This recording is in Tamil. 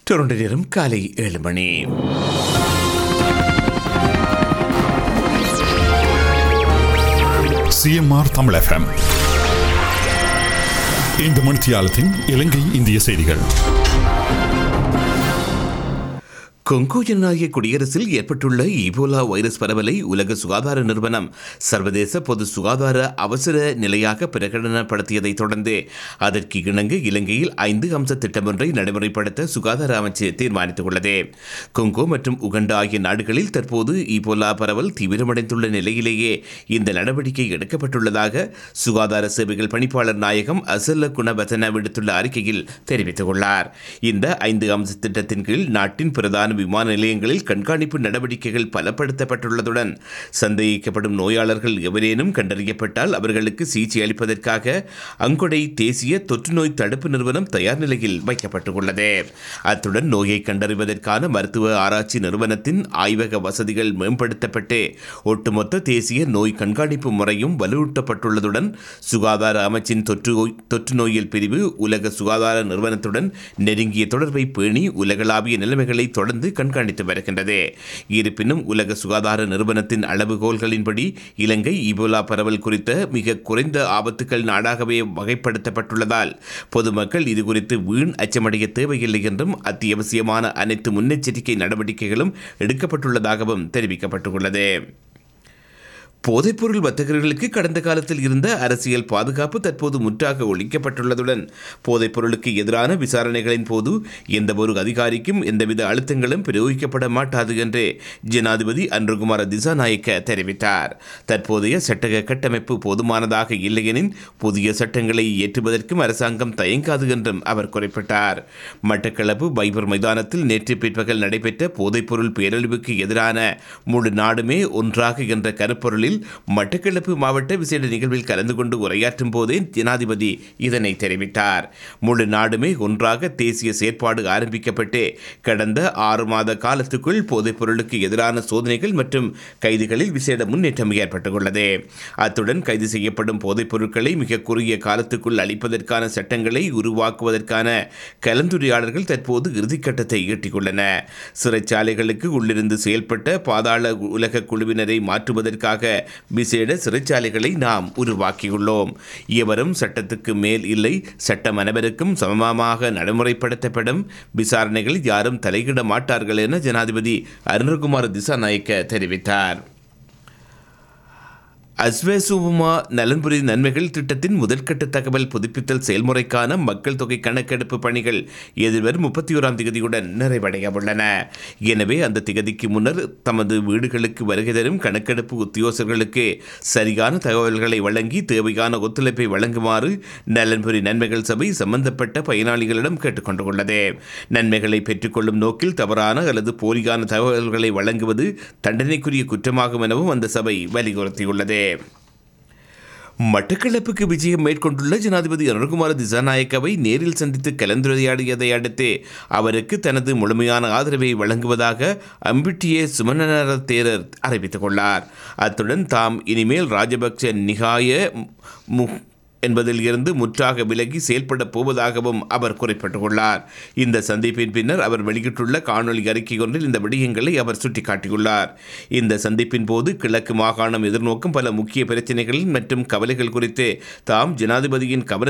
டொரண்டோ நேரம் காலை ஏழு மணி சிஎம்ஆர் தமிழ் எஃப்எம் இந்த மணித்தியாலத்தின் இலங்கை இந்திய செய்திகள் கொங்கோ ஜனநாயக குடியரசில் ஏற்பட்டுள்ள ஈபோலா வைரஸ் பரவலை உலக சுகாதார நிறுவனம் சர்வதேச பொது சுகாதார அவசர நிலையாக பிரகடனப்படுத்தியதை தொடர்ந்து அதற்கு இணங்க இலங்கையில் ஐந்து அம்ச திட்டம் ஒன்றை நடைமுறைப்படுத்த சுகாதார அமைச்சு தீர்மானித்துள்ளது கொங்கோ மற்றும் உகண்டா ஆகிய நாடுகளில் தற்போது ஈபோலா பரவல் தீவிரமடைந்துள்ள நிலையிலேயே இந்த நடவடிக்கை எடுக்கப்பட்டுள்ளதாக சுகாதார சேவைகள் பணிப்பாளர் நாயகம் அசல்ல குணவதன விடுத்துள்ள அறிக்கையில் தெரிவித்துள்ளார் இந்த ஐந்து அம்ச திட்டத்தின் கீழ் நாட்டின் பிரதான விமான நிலையங்களில் கண்காணிப்பு நடவடிக்கைகள் பலப்படுத்தப்பட்டுள்ளதுடன் சந்தேகிக்கப்படும் நோயாளர்கள் எவரேனும் கண்டறியப்பட்டால் அவர்களுக்கு சிகிச்சை அளிப்பதற்காக அங்கொடை தேசிய தொற்றுநோய் தடுப்பு நிறுவனம் தயார் நிலையில் வைக்கப்பட்டுள்ளது அத்துடன் நோயை கண்டறிவதற்கான மருத்துவ ஆராய்ச்சி நிறுவனத்தின் ஆய்வக வசதிகள் மேம்படுத்தப்பட்டு ஒட்டுமொத்த தேசிய நோய் கண்காணிப்பு முறையும் வலுவூட்டப்பட்டுள்ளதுடன் சுகாதார அமைச்சின் தொற்று தொற்று நோயியல் பிரிவு உலக சுகாதார நிறுவனத்துடன் நெருங்கிய தொடர்பை பேணி உலகளாவிய நிலைமைகளை தொடர்ந்து கண்காணித்து வருகின்றது இருப்பினும் உலக சுகாதார நிறுவனத்தின் அளவுகோல்களின்படி இலங்கை இபோலா பரவல் குறித்த மிக குறைந்த ஆபத்துக்கள் நாடாகவே வகைப்படுத்தப்பட்டுள்ளதால் பொதுமக்கள் இதுகுறித்து வீண் அச்சமடைய தேவையில்லை என்றும் அத்தியாவசியமான அனைத்து முன்னெச்சரிக்கை நடவடிக்கைகளும் எடுக்கப்பட்டுள்ளதாகவும் தெரிவிக்கப்பட்டுள்ளது போதைப்பொருள் வர்த்தகர்களுக்கு கடந்த காலத்தில் இருந்த அரசியல் பாதுகாப்பு தற்போது முற்றாக ஒழிக்கப்பட்டுள்ளதுடன் போதைப்பொருளுக்கு எதிரான விசாரணைகளின் போது எந்தவொரு அதிகாரிக்கும் எந்தவித அழுத்தங்களும் பிரயோகிக்கப்பட மாட்டாது என்று ஜனாதிபதி அன்ருகுமார திசாநாயக்க தெரிவித்தார் தற்போதைய சட்டக கட்டமைப்பு போதுமானதாக இல்லையெனின் புதிய சட்டங்களை இயற்றுவதற்கும் அரசாங்கம் தயங்காது என்றும் அவர் குறிப்பிட்டார் மட்டக்களப்பு பைபர் மைதானத்தில் நேற்று பிற்பகல் நடைபெற்ற போதைப்பொருள் பேரழிவுக்கு எதிரான முழு நாடுமே ஒன்றாக என்ற கருப்பொருளில் மட்டக்களப்பு மாவட்ட விசேட நிகழ்வில் கலந்து கொண்டு உரையாற்றும் போதே ஜனாதிபதி இதனை தெரிவித்தார் முழு நாடுமே ஒன்றாக தேசிய செயற்பாடு ஆரம்பிக்கப்பட்டு கடந்த ஆறு மாத காலத்துக்குள் போதைப் பொருளுக்கு எதிரான சோதனைகள் மற்றும் கைதுகளில் விசேட முன்னேற்றம் ஏற்பட்டுள்ளது அத்துடன் கைது செய்யப்படும் போதைப் பொருட்களை மிக குறுகிய காலத்துக்குள் அளிப்பதற்கான சட்டங்களை உருவாக்குவதற்கான கலந்துரையாடல்கள் தற்போது இறுதிக்கட்டத்தை எட்டியுள்ளன சிறைச்சாலைகளுக்கு உள்ளிருந்து செயல்பட்ட பாதாள உலக குழுவினரை மாற்றுவதற்காக விசேட சிறைச்சாலைகளை நாம் உருவாக்கியுள்ளோம் எவரும் சட்டத்துக்கு மேல் இல்லை சட்டம் அனைவருக்கும் சமமாக நடைமுறைப்படுத்தப்படும் விசாரணைகள் யாரும் தலையிட மாட்டார்கள் என ஜனாதிபதி அருண்குமார் திசாநாயக்க தெரிவித்தார் அஸ்வேசுமா நலன்புரி நன்மைகள் திட்டத்தின் முதற்கட்ட தகவல் புதுப்பித்தல் செயல்முறைக்கான மக்கள் தொகை கணக்கெடுப்பு பணிகள் எதிர்வரும் முப்பத்தி ஓராம் திகதியுடன் நிறைவடைய உள்ளன எனவே அந்த திகதிக்கு முன்னர் தமது வீடுகளுக்கு வருகை தரும் கணக்கெடுப்பு உத்தியோகர்களுக்கு சரியான தகவல்களை வழங்கி தேவையான ஒத்துழைப்பை வழங்குமாறு நலன்புரி நன்மைகள் சபை சம்பந்தப்பட்ட பயனாளிகளிடம் கேட்டுக்கொண்டுள்ளது நன்மைகளை பெற்றுக்கொள்ளும் நோக்கில் தவறான அல்லது போலியான தகவல்களை வழங்குவது தண்டனைக்குரிய குற்றமாகும் எனவும் அந்த சபை வலியுறுத்தியுள்ளது மட்டக்களப்புக்கு விஜயம் மேற்கொண்டுள்ள ஜனாதிபதி அருண்குமார் திசாநாயக்கவை நேரில் சந்தித்து கலந்துரையாடியதை அடுத்து அவருக்கு தனது முழுமையான ஆதரவை வழங்குவதாக அம்பிட்டியே சுமணர தேரர் அறிவித்துக் கொண்டார் அத்துடன் தாம் இனிமேல் ராஜபக்ச நிகாய மு என்பதில் இருந்து முற்றாக விலகி செயல்பட போவதாகவும் அவர் குறிப்பிட்டுள்ளார் இந்த சந்திப்பின் பின்னர் அவர் வெளியிட்டுள்ள காணொலி அறிக்கை ஒன்றில் இந்த விடயங்களை அவர் சுட்டிக்காட்டியுள்ளார் இந்த சந்திப்பின் போது கிழக்கு மாகாணம் எதிர்நோக்கும் பல முக்கிய பிரச்சனைகள் மற்றும் கவலைகள் குறித்து தாம் ஜனாதிபதியின் கவன